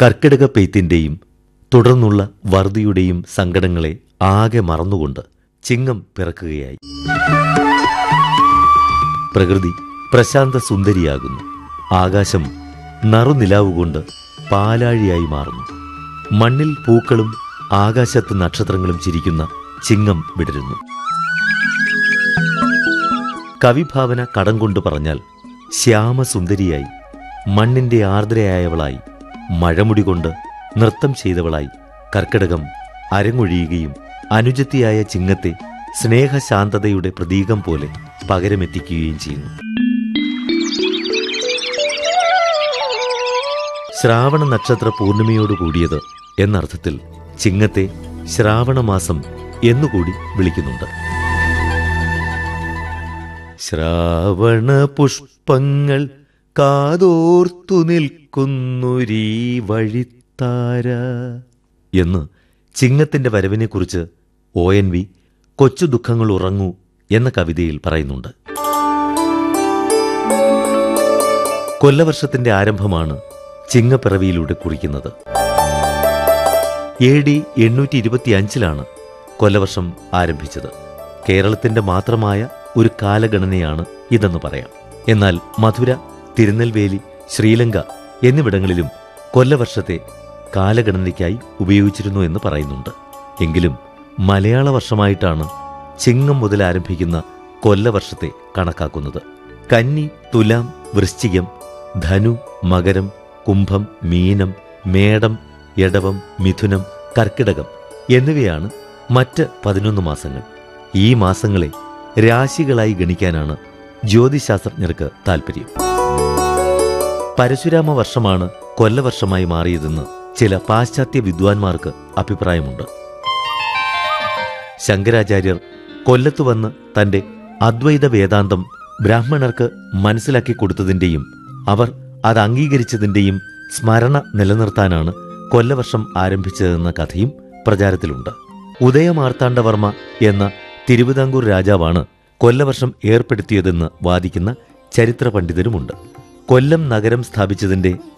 കർക്കിടക പെയ്ത്തിന്റെയും തുടർന്നുള്ള വറുതിയുടെയും സങ്കടങ്ങളെ ആകെ മറന്നുകൊണ്ട് ചിങ്ങം പിറക്കുകയായി പ്രകൃതി പ്രശാന്ത സുന്ദരിയാകുന്നു ആകാശം നറുനിലാവുകൊണ്ട് പാലാഴിയായി മാറുന്നു മണ്ണിൽ പൂക്കളും ആകാശത്ത് നക്ഷത്രങ്ങളും ചിരിക്കുന്ന ചിങ്ങം വിടരുന്നു കവിഭാവന കടം കൊണ്ട് പറഞ്ഞാൽ ശ്യാമസുന്ദരിയായി മണ്ണിന്റെ ആർദ്രയായവളായി മഴമുടി കൊണ്ട് നൃത്തം ചെയ്തവളായി കർക്കിടകം അരങ്ങൊഴിയുകയും അനുജത്തിയായ ചിങ്ങത്തെ സ്നേഹശാന്തതയുടെ പ്രതീകം പോലെ പകരമെത്തിക്കുകയും ചെയ്യുന്നു ശ്രാവണ നക്ഷത്ര പൂർണിമയോട് കൂടിയത് എന്നർത്ഥത്തിൽ ചിങ്ങത്തെ ശ്രാവണമാസം എന്നുകൂടി വിളിക്കുന്നുണ്ട് ശ്രാവണ പുഷ്പങ്ങൾ കാതോർത്തു നിൽക്കുന്നൊരീ വഴിത്താര എന്ന് ചിങ്ങത്തിന്റെ വരവിനെക്കുറിച്ച് ഒ എൻ വി കൊച്ചു ദുഃഖങ്ങൾ ഉറങ്ങൂ എന്ന കവിതയിൽ പറയുന്നുണ്ട് കൊല്ലവർഷത്തിന്റെ ആരംഭമാണ് ചിങ്ങപ്പിറവിയിലൂടെ കുറിക്കുന്നത് എ ഡി എണ്ണൂറ്റി ഇരുപത്തിയഞ്ചിലാണ് കൊല്ലവർഷം ആരംഭിച്ചത് കേരളത്തിന്റെ മാത്രമായ ഒരു കാലഗണനയാണ് ഇതെന്ന് പറയാം എന്നാൽ മധുര തിരുനെൽവേലി ശ്രീലങ്ക എന്നിവിടങ്ങളിലും കൊല്ലവർഷത്തെ കാലഗണനയ്ക്കായി ഉപയോഗിച്ചിരുന്നു എന്ന് പറയുന്നുണ്ട് എങ്കിലും മലയാള വർഷമായിട്ടാണ് ചിങ്ങം മുതൽ ആരംഭിക്കുന്ന കൊല്ലവർഷത്തെ കണക്കാക്കുന്നത് കന്നി തുലാം വൃശ്ചികം ധനു മകരം കുംഭം മീനം മേടം എടവം മിഥുനം കർക്കിടകം എന്നിവയാണ് മറ്റ് പതിനൊന്ന് മാസങ്ങൾ ഈ മാസങ്ങളെ രാശികളായി ഗണിക്കാനാണ് ജ്യോതിശാസ്ത്രജ്ഞർക്ക് താൽപ്പര്യം പരശുരാമ വർഷമാണ് കൊല്ലവർഷമായി മാറിയതെന്ന് ചില പാശ്ചാത്യ വിദ്വാൻമാർക്ക് അഭിപ്രായമുണ്ട് ശങ്കരാചാര്യർ കൊല്ലത്തു വന്ന് തന്റെ അദ്വൈത വേദാന്തം ബ്രാഹ്മണർക്ക് മനസ്സിലാക്കി കൊടുത്തതിന്റെയും അവർ അത് അംഗീകരിച്ചതിന്റെയും സ്മരണ നിലനിർത്താനാണ് കൊല്ലവർഷം ആരംഭിച്ചതെന്ന കഥയും പ്രചാരത്തിലുണ്ട് ഉദയമാർത്താണ്ഡവർമ്മ എന്ന തിരുവിതാംകൂർ രാജാവാണ് കൊല്ലവർഷം ഏർപ്പെടുത്തിയതെന്ന് വാദിക്കുന്ന ചരിത്ര പണ്ഡിതരുമുണ്ട് കൊല്ലം നഗരം സ്ഥാപിച്ചതിന്റെ